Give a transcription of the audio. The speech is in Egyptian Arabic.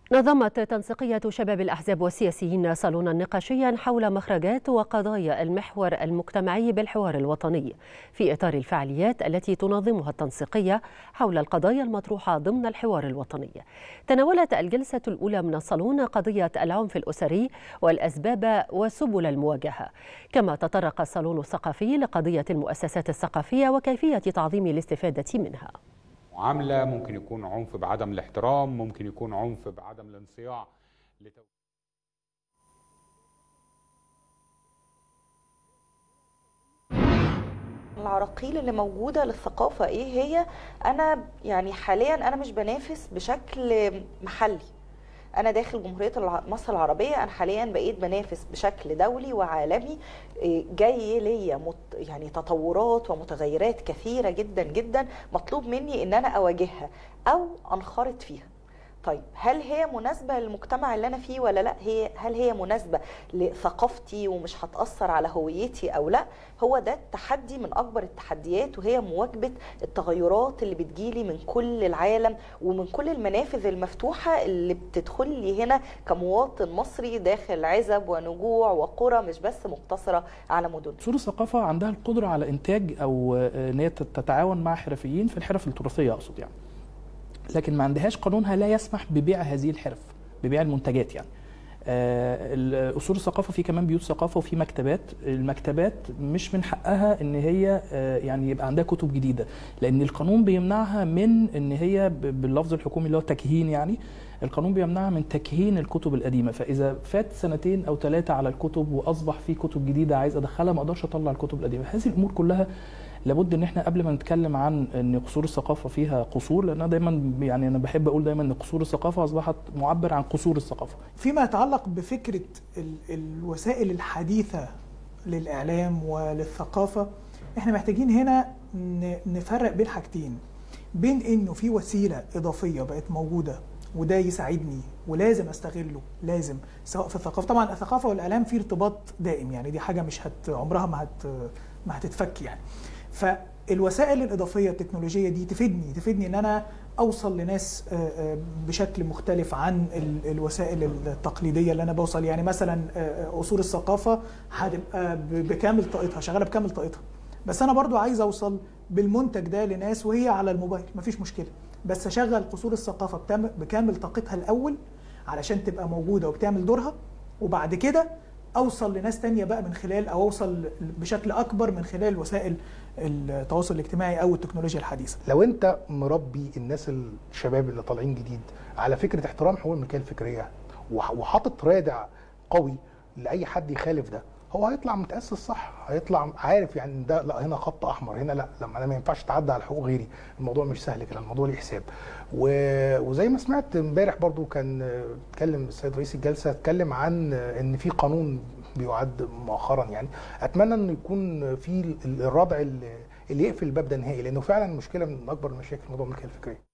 نظمت تنسيقية شباب الأحزاب والسياسيين صالونا نقاشيا حول مخرجات وقضايا المحور المجتمعي بالحوار الوطني في إطار الفعاليات التي تنظمها التنسيقية حول القضايا المطروحة ضمن الحوار الوطني تناولت الجلسة الأولى من الصالون قضية العنف الأسري والأسباب وسبل المواجهة كما تطرق الصالون الثقافي لقضية المؤسسات الثقافية وكيفية تعظيم الاستفادة منها معامله ممكن يكون عنف بعدم الاحترام ممكن يكون عنف بعدم الانصياع لتو... العراقيل اللي موجودة للثقافة ايه هي انا يعني حاليا انا مش بنافس بشكل محلي انا داخل جمهوريه مصر العربيه انا حاليا بقيت بنافس بشكل دولي وعالمي جاي ليا يعني تطورات ومتغيرات كثيره جدا جدا مطلوب مني ان انا اواجهها او انخرط فيها طيب هل هي مناسبه للمجتمع اللي انا فيه ولا لا هي هل هي مناسبه لثقافتي ومش هتاثر على هويتي او لا هو ده التحدي من اكبر التحديات وهي مواكبه التغيرات اللي بتجيلي من كل العالم ومن كل المنافذ المفتوحه اللي بتدخل لي هنا كمواطن مصري داخل عزب ونجوع وقرى مش بس مقتصره على مدن سور الثقافه عندها القدره على انتاج او ان هي تتعاون مع حرفيين في الحرف التراثيه اقصد يعني لكن ما عندهاش قانونها لا يسمح ببيع هذه الحرف ببيع المنتجات يعني آه اصول الثقافه في كمان بيوت ثقافه وفي مكتبات المكتبات مش من حقها ان هي آه يعني يبقى عندها كتب جديده لان القانون بيمنعها من ان هي باللفظ الحكومي اللي هو تكهين يعني القانون بيمنعها من تكهين الكتب القديمه فاذا فات سنتين او ثلاثه على الكتب واصبح في كتب جديده عايز ادخلها ما اقدرش اطلع الكتب القديمه هذه الامور كلها لابد ان احنا قبل ما نتكلم عن ان قصور الثقافه فيها قصور لان انا دايما يعني انا بحب اقول دايما ان قصور الثقافه اصبحت معبر عن قصور الثقافه. فيما يتعلق بفكره ال الوسائل الحديثه للاعلام وللثقافه احنا محتاجين هنا نفرق بين حاجتين بين انه في وسيله اضافيه بقت موجوده وده يساعدني ولازم استغله لازم سواء في الثقافه طبعا الثقافه والاعلام في ارتباط دائم يعني دي حاجه مش هت عمرها ما هت ما هتتفك يعني فالوسائل الاضافيه التكنولوجيه دي تفيدني تفيدني ان انا اوصل لناس بشكل مختلف عن الوسائل التقليديه اللي انا بوصل يعني مثلا اصول الثقافه هتبقى بكامل طاقتها شغاله بكامل طاقتها بس انا برضو عايز اوصل بالمنتج ده لناس وهي على الموبايل مفيش مشكله بس اشغل قصور الثقافه بكامل طاقتها الاول علشان تبقى موجوده وبتعمل دورها وبعد كده اوصل لناس تانية بقى من خلال او اوصل بشكل اكبر من خلال وسائل التواصل الاجتماعي او التكنولوجيا الحديثه. لو انت مربي الناس الشباب اللي طالعين جديد على فكره احترام حقوق الملكيه الفكريه وحاطط رادع قوي لاي حد يخالف ده هو هيطلع متاسس صح هيطلع عارف يعني ده لا هنا خط احمر هنا لا لما انا ما ينفعش اتعدى على حقوق غيري الموضوع مش سهل كده الموضوع ليه حساب و... وزي ما سمعت امبارح برضو كان اتكلم السيد رئيس الجلسه اتكلم عن ان في قانون بيعد مؤخرا يعني اتمنى انه يكون في الردع اللي يقفل الباب ده نهائي لانه فعلا مشكله من اكبر المشاكل موضوع الملكيه الفكريه